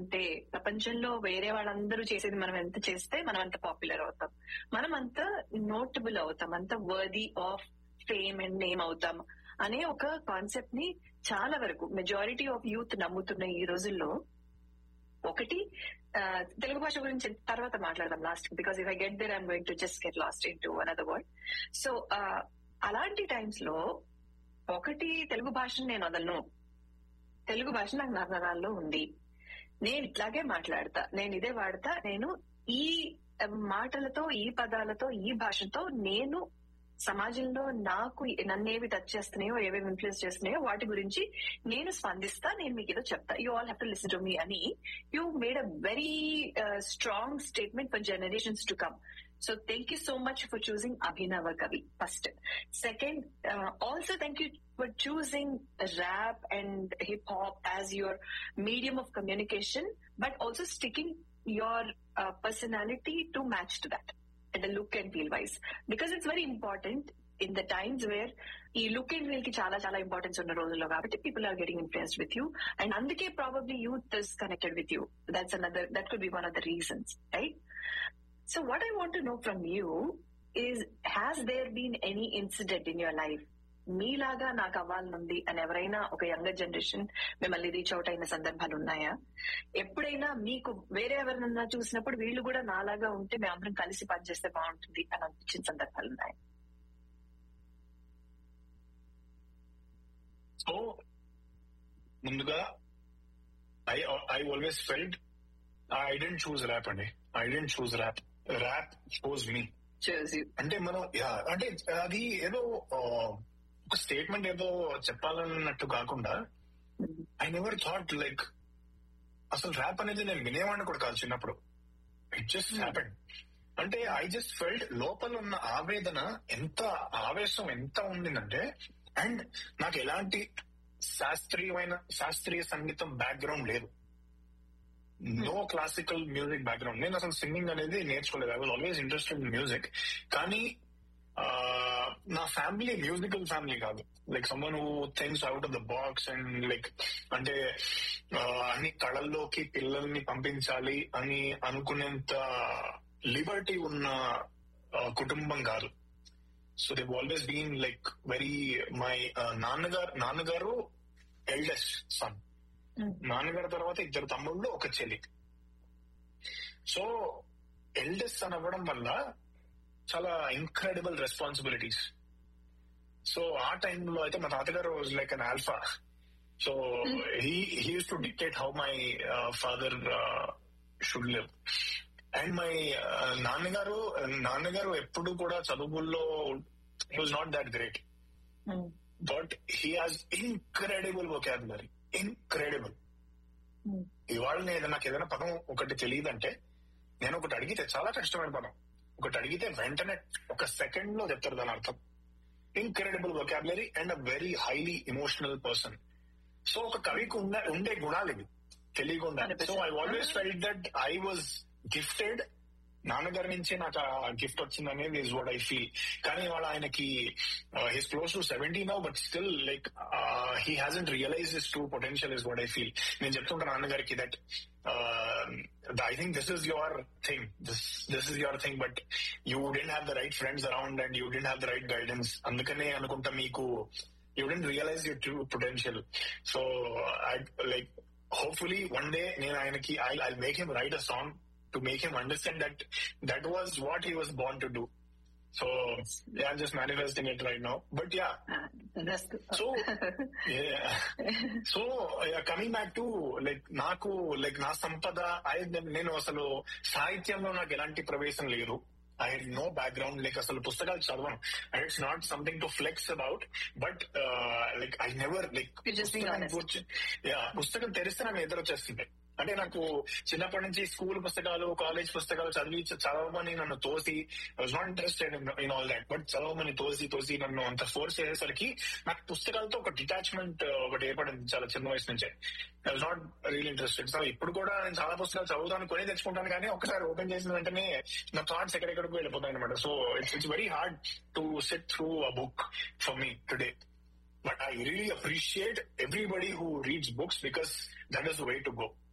ఉంటే ప్రపంచంలో వేరే వాళ్ళందరూ చేసేది మనం ఎంత చేస్తే మనం అంత పాపులర్ అవుతాం మనం అంత నోటబుల్ అవుతాం అంత worthy of fame and name అవుతాం అనే ఒక కాన్సెప్ట్ ని చాలా వరకు మెజారిటీ ఆఫ్ యూత్ నమ్ముతున్న ఈ రోజుల్లో ఒకటి ఆ, తెలుగు భాష గురించి తర్వాత మాట్లాడదాం lost because if I get there I'm going to just get lost in to another word so అలాంటి టైమ్స్ లో ఒకటి తెలుగు భాషను నేను వదలను తెలుగు భాష నాకు నరనరాల్లో ఉంది నేను ఇట్లాగే మాట్లాడతా నేను ఇదే వాడతా నేను ఈ ఆ, మాటలతో ఈ పదాలతో ఈ భాషతో నేను సమాజంలో నాకు నన్నేవి టచ్ చేస్తున్నాయో ఏవేవి ఇన్ఫ్లుయెన్స్ చేస్తున్నాయో వాటి గురించి నేను స్పందిస్తా నేను మీకు ఏదో చెప్తా you all have to listen to me అని you made a very strong statement for generations to come so thank you so much for choosing Abhinava Kavi first second also thank you for choosing rap and hip hop as your medium of communication but also sticking your personality to match to that at the look and feel wise because it's very important in the times where ఈ look and feel కి చాలా చాలా importance ఉన్న రోజుల్లో కాబట్టి people are getting influenced with you and అందుకే probably youth is connected with you that's another that could be one of the reasons right so what I want know from you is has there been any incident in your life మీలాగా నాకు అవ్వాలనుంది అని ఎవరైనా ఒక younger generation మిమ్మల్ని reach out అయిన సందర్భాలు ఉన్నాయా ఎప్పుడైనా మీకు వేరే ఎవరినన్నా చూసినప్పుడు వీళ్ళు కూడా నాలాగా ఉంటే మేము అందరం కలిసి పనిచేస్తే బాగుంటుంది అని అనిపించిన సందర్భాలు ఉన్నాయి సో ముందుగా I I always felt I didn't choose rap అండి I didn't choose rap rap choose me చూసి అంటే మనం యా, అంటే అది ఏదో ఆ, ఒక స్టేట్మెంట్ ఏదో చెప్పాలన్నట్టు కాకుండా ఐ నెవర్ థాట్ లైక్ అసలు ర్యాప్ అనేది నేను వినేవాడిని కూడా కాదు చిన్నప్పుడు ఇట్ జస్ట్ హ్యాపెండ్ అంటే ఐ జస్ట్ ఫెల్ట్ లోపల ఉన్న ఆవేదన ఎంత ఆవేశం ఎంత ఉండిందంటే అండ్ నాకు ఎలాంటి శాస్త్రీయమైన శాస్త్రీయ సంగీతం బ్యాక్గ్రౌండ్ లేదు నో క్లాసికల్ మ్యూజిక్ బ్యాక్గ్రౌండ్ నేను అసలు సింగింగ్ అనేది నేర్చుకోలేదు I was always interested in music కానీ ఆ, నా ఫ్యామిలీ మ్యూజికల్ ఫ్యామిలీ కాదు like someone who things out of the box and like అంటే ఆ, అన్ని కళల్లోకి పిల్లల్ని పంపించాలి అని అనుకునేంత లిబర్టీ ఉన్న ఆ, కుటుంబం కాదు so they always been like very my నాన్నగారు నాన్నగారు ఎల్డెస్ట్ సన్ నాన్నగారి తర్వాత ఇద్దరు తమ్ముళ్ళు ఒక చెల్లి సో ఎల్డెస్ట్ అని అవ్వడం వల్ల చాలా ఇంక్రెడిబుల్ రెస్పాన్సిబిలిటీస్ సో ఆ టైంలో అయితే మా తాతగారు like an alpha so he he used to dictate how my father should live and my నాన్నగారు నాన్నగారు ఎప్పుడు కూడా చదువుల్లో he was not that great but he has incredible vocabulary incredible ఇవాళ నేను నాకు ఏదైనా పదం ఒకటి తెలియదంటే నేను ఒకటి అడిగితే చాలా కష్టమైన పదం ఒకటి అడిగితే వెంటనే ఒక సెకండ్ లో చెప్తారు దాని అర్థం incredible vocabulary and a very highly emotional person so ఒక కవికి ఉండే ఉండే గుణాలు ఇవి తెలియకుండా so I always felt that I was gifted నాన్నగారి నుంచే నాకు ఆ గిఫ్ట్ వచ్చింది అనేది ఇస్ వాట్ ఐ ఫీల్ కానీ ఇవాళ ఆయనకి his close to seventy now but still like he hasn't realise his true potential is what I feel నేను చెప్తుంటా నాన్నగారికి that I think this is your thing this this is your thing but you don't have the right friends around and you don't have the right guidance అందుకనే అనుకుంటా మీకు you don't realise your true potential so I like hopefully one day నేను ఆయనకి I I make him write a song to make him understand that that was what he was born to do. So yeah, I'm just manifesting it right now. But yeah, so yeah. So coming back to like నాకు like నా సంపద I నేను అసలు సాహిత్యంలో నాకు ఎలాంటి ప్రవేశం లేదు I had no background like అసలు పుస్తకాలు చదవను and it's not something to flex about but like I never like You're just being honest. Yeah పుస్తకం తెరిస్తే నాకు నిద్ర వచ్చేస్తుంది అంటే నాకు చిన్నప్పటి నుంచి స్కూల్ పుస్తకాలు కాలేజ్ పుస్తకాలు చదివి చదవమని నన్ను తోసి was not interested in all that but చదవమని తోసి తోసి నన్ను అంత ఫోర్స్ చేసేసరికి నాకు పుస్తకాలతో ఒక డిటాచ్మెంట్ ఒకటి ఏర్పడింది చాలా చిన్న వయసు నుంచే I was not real interested so ఇప్పుడు కూడా నేను చాలా పుస్తకాలు చదువుతాను కొని తెచ్చుకుంటాను కానీ ఒకసారి ఓపెన్ చేసిన వెంటనే నా థాట్స్ ఎక్కడెక్కడికి వెళ్ళిపోతాయి అనమాట so it's it's very hard to sit through a book for me today But I really appreciate everybody who reads books because that is the way to go.